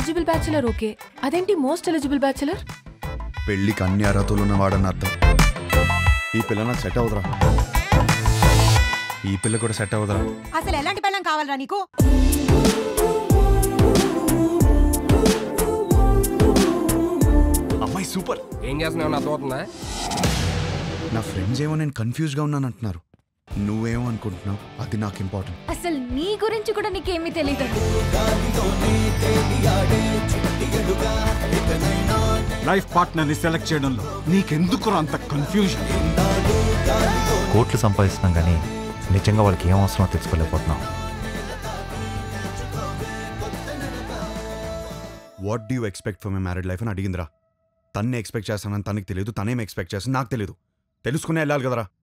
eligible bachelor okay అదేంటి most eligible bachelor పెళ్లికి అన్ని అర్హతలు ఉన్నవాడని అర్థం ఈ పిల్ల నాకు సెట్ అవుదరా ఈ పిల్ల కూడా సెట్ అవుదరా అసలు ఎలాంటి పెళ్ళం కావాలరా నీకు అమ్మాయి సూపర్ ఏం చేస్తున్నావు నా తోతుందా నా ఫ్రెండ్స్ ఏమో నేను కన్ఫ్యూజ్గా ఉన్నాను అంటున్నారు నువ్వేమో అనుకుంటున్నావు అది నాకు ఇంపార్టెంట్ అసలు నీ గురించి కూడా నీకేమీ తెలియదు లైఫ్ పార్ట్నర్ ని సెలెక్ట్ చేయడంలో నీకెందుకు అంత కన్ఫ్యూజన్ కోట్లు సంపాదిస్తున్నాం కానీ నిజంగా వాళ్ళకి ఏం అవసరమో తెలుసుకోలేకపోతున్నాం what do expect for my married life అని అడిగిందిరా తన్నే ఎక్స్పెక్ట్ చేస్తానని తనకి తెలియదు తనేం ఎక్స్పెక్ట్ చేస్తాను నాకు తెలియదు తెలుసుకునే వెళ్ళాలి కదరా